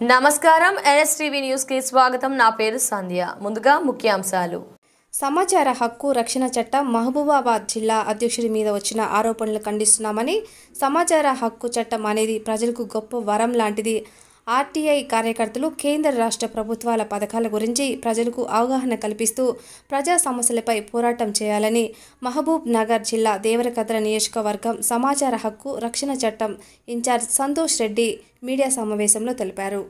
నమస్కారం NSTV news కి స్వాగతం నా పేరు సంధ్య ముందుగా ముఖ్యాంశాలు సమాచార హక్కు రక్షణ చట్టం మహబూబాబాద్ జిల్లా అధ్యక్షుడి మీద వచ్చిన ఆరోపణలు ఖండిస్తున్నామని సమాచార హక్కు చట్టం అనేది ప్రజలకు గొప్ప వరం లాంటిది ఆర్టీఐ కార్యకర్తలు కేంద్ర రాష్ట్ర ప్రభుత్వాల పథకాల గురించి ప్రజలకు అవగాహన కల్పిస్తూ ప్రజా సమస్యలపై పోరాటం చేయాలని మహబూబ్ నగర్ జిల్లా దేవరకద్ర నియోజకవర్గం సమాచార హక్కు రక్షణ చట్టం ఇన్ఛార్జ్ సంతోష్ రెడ్డి మీడియా సమావేశంలో తెలిపారు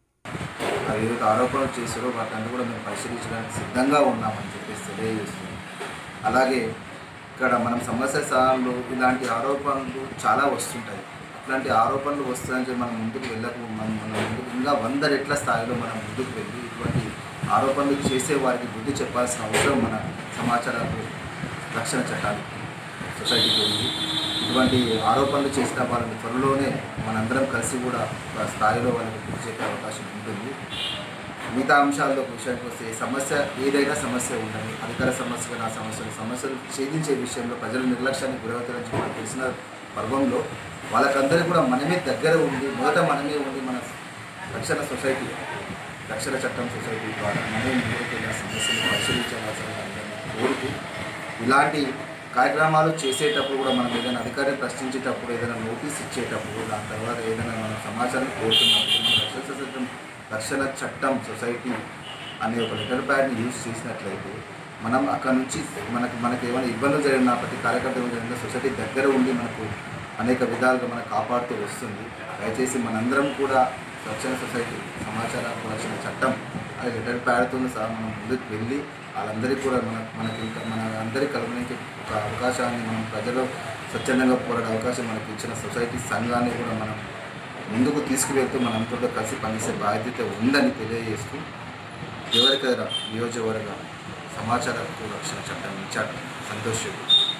అది ఏదైతే ఆరోపణలు చేశారో వాటిని కూడా మేము పరిశీలించడానికి సిద్ధంగా ఉన్నామని చెప్పేసి తెలియజేస్తుంది అలాగే ఇక్కడ మనం సమస్య స్థానంలో ఇలాంటి ఆరోపణలు చాలా వస్తుంటాయి అట్లాంటి ఆరోపణలు వస్తాయని చెప్పి మనం ముందుకు వెళ్ళకు మనం మనం ముందుకు ఇంకా వంద రెట్ల స్థాయిలో మనం ముందుకు వెళ్ళి ఇటువంటి ఆరోపణలు చేసే వారికి బుద్ధి చెప్పాల్సిన అవసరం మన సమాచార రక్షణ చట్టాలు సొసైటీకి ఉంది ఇటువంటి ఆరోపణలు చేసిన వాళ్ళని త్వరలోనే మనందరం కలిసి కూడా ఒక స్థాయిలో వాళ్ళకి గుర్తు చెప్పే అవకాశం ఉంటుంది మిగతా అంశాల్లో విషయానికి వస్తే సమస్య ఏదైనా సమస్య ఉండాలి అధికార సమస్య నా సమస్యలు సమస్యలు ఛేదించే విషయంలో ప్రజల నిర్లక్ష్యాన్ని గురవుతారని చెప్పి మనకు తెలిసిన పర్వంలో వాళ్ళకందరికీ కూడా మనమే దగ్గర ఉండి మొదట మనమే ఉండి మన రక్షణ సొసైటీ రక్షణ చట్టం సొసైటీ ద్వారా మనమే ముందుకు వెళ్ళిన సమస్యలు పరిశీలించవలసిన కోరుతూ ఇలాంటి కార్యక్రమాలు చేసేటప్పుడు కూడా మనం ఏదైనా అధికారిని ప్రశ్నించేటప్పుడు ఏదైనా నోటీస్ ఇచ్చేటప్పుడు దాని తర్వాత ఏదైనా మనం సమాచారం కోరుతున్నప్పుడు మన రక్షణ చట్టం రక్షణ చట్టం సొసైటీ అనే ఒక లెటర్ ప్యాడ్ని యూజ్ చేసినట్లయితే మనం అక్కడ నుంచి మనకు మనకు ఏమైనా ఇబ్బందులు జరిగినా ప్రతి కార్యకర్త జరిగిన సొసైటీ దగ్గర ఉండి మనకు అనేక విధాలుగా మనకు కాపాడుతూ వస్తుంది దయచేసి మనందరం కూడా రక్షణ సొసైటీ సమాచార హక్కు రక్షణ చట్టం అది లెటర్ ప్యాడ్తో సహా మనం ముందుకు వెళ్ళి వాళ్ళందరికీ కూడా మన మనకి ఇంకా మన అందరి కలుగునికి ఒక అవకాశాన్ని మనం ప్రజలు స్వచ్ఛందంగా పోరాడే అవకాశం మనకి ఇచ్చిన సొసైటీ సంఘాన్ని కూడా మనం ముందుకు తీసుకువెళ్తూ మనందరితో కలిసి పనిచేసే బాధ్యత ఉందని తెలియజేస్తూ ఎవరికైనా నియోజకవర్గ సమాచార హక్కు రక్షణ చట్టం ఇచ్చాడు సంతోష్ రెడ్డి